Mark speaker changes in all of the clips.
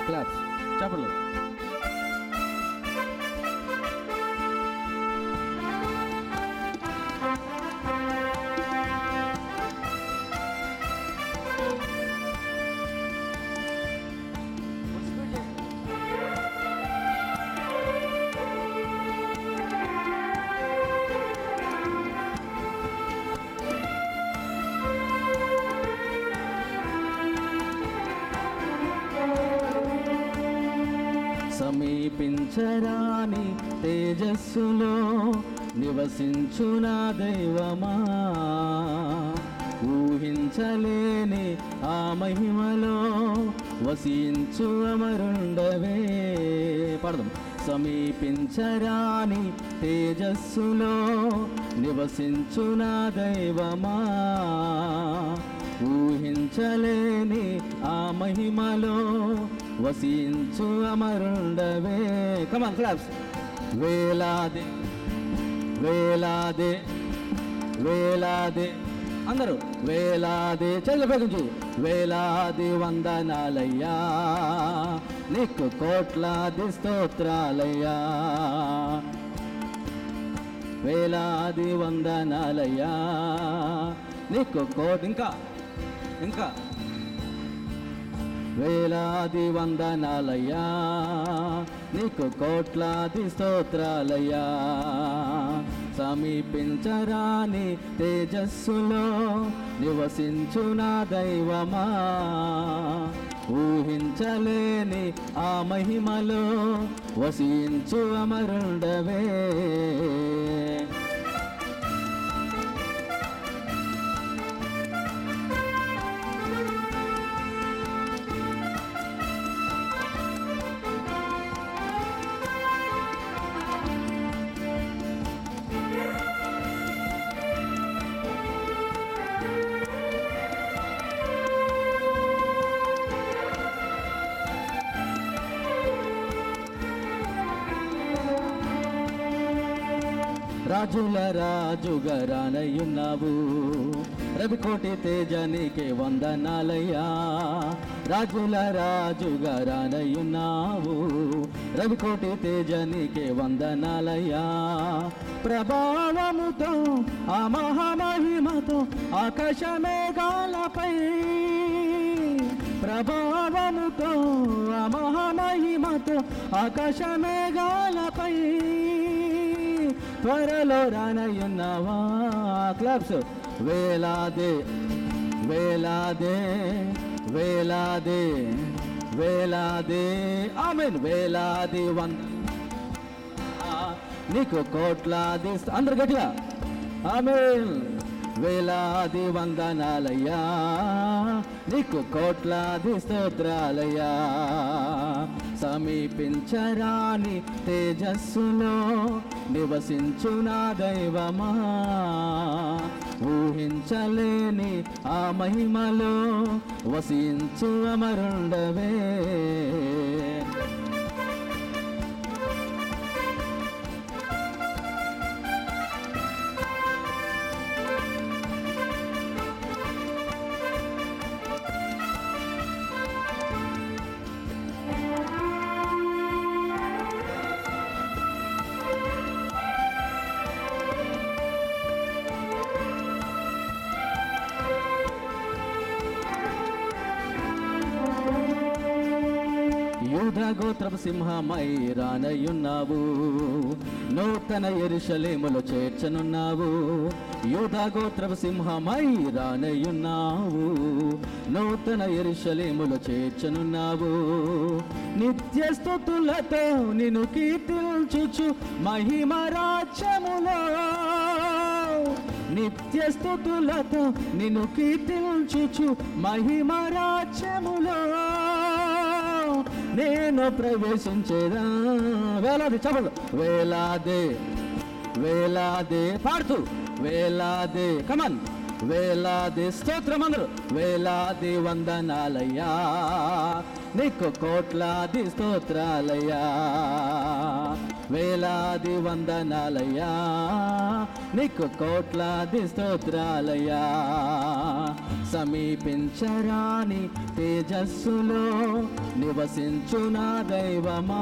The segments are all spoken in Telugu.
Speaker 1: క్లాప్స్ చెప్పలు సమీపించరాని తేజస్సులో నివసించున దైవమా ఊహించలేని ఆ మహిమలో వసించు అమరుండవే పడదాం సమీపించరాని తేజస్సులో నివసించున దైవమా ఊహించలేని ఆ మహిమలో వసించు అమరుండవే కమాన్ క్లాప్స్ వేలాది వేలాది వేలాది అందరూ వేలాది చెల్లి ఉపయోగించి వేలాది వందనాలయ్యా నీకు కోట్లాది స్తోత్రాలయ్యా వేలాది వందనాలయ్యా నీకు కోటి ఇంకా ఇంకా వేలాది వందనాలయ్యా నీకు కోట్లాది స్తోత్రాలయ్యా సమీపించరాని తేజస్సులో నివసించున దైవమా ఊహించలేని ఆ మహిమలో వసించు అమరుండవే రాజుల రాజుగా రానయ్యున్నావు రవికోటి తేజానికి వందనాలయ్యా రాజుల రాజుగా రానయ్యున్నావు రవికోటి తేజానికి వందనాలయ్యా ప్రభావముతో ఆ మహామహిమతో ఆకాశ మేఘాలపై ప్రభావముతో ఆ మహామహిమతో ఆకాశ మేఘాలపై త్వరలో రానయ్యున్నావా క్లబ్స్ వేలాదే వేలాదే వేలాదే వేలాదే ఆమెన్ వేలాది వంద నీకు కోట్లాది స్త- అందరు గట్టిగా ఆమెన్ వేలాది వందనాలయ్యా నీకు కోట్లాది స్తోత్రాలయ్యా సమీపించరాని తేజస్సులో నివసించునా దైవమా ఊహించలేని ఆ మహిమలో వసించు అమరుండవే యూధ గోత్రపు సింహమై రానయ్యున్నావు నూతన ఎరుషలేములో చేర్చనున్నావు యూధ గోత్రపు సింహమై రానయ్యున్నావు నూతన ఎరుషలేములో చేర్చనున్నావు నిత్య స్థుతులతో నిన్ను కీర్తించుచు మహిమ రాజ్యములో నిత్య స్థుతులతో నిన్ను కీర్తించుచు మహిమ రాజ్యములో నేను ప్రవేశించేదా వేలాది చెప్పదు వేలాదే వేలాదే పాడుతూ వేలాదే కమన్ వేలాది స్తోత్రం అందరు వేలాది వందనాలయ్యా నీకు కోట్లాది స్తోత్రాలయ్యా వేలాది వందనాలయ్యా నీకు కోట్లాది స్తోత్రాలయ్యా సమీపించరాని తేజస్సులో నివసించు నా దైవమా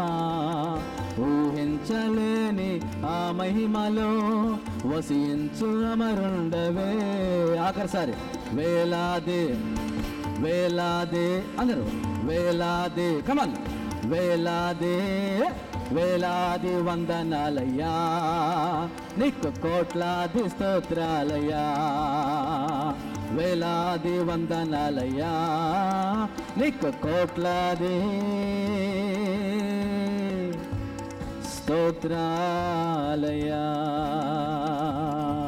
Speaker 1: ఊహించలేని ఆ మహిమలో వసించు అమరుండవే ఆఖరిసారి వేలాది వేలాది అందరూ వేలాది కమన్ వేలాది వేలాది వందనాలయ్యా నీకు కోట్లాది స్తోత్రాలయ్యా వేలాది వందనాలయ్యా నీకు కోట్లాది స్తోత్రాలయా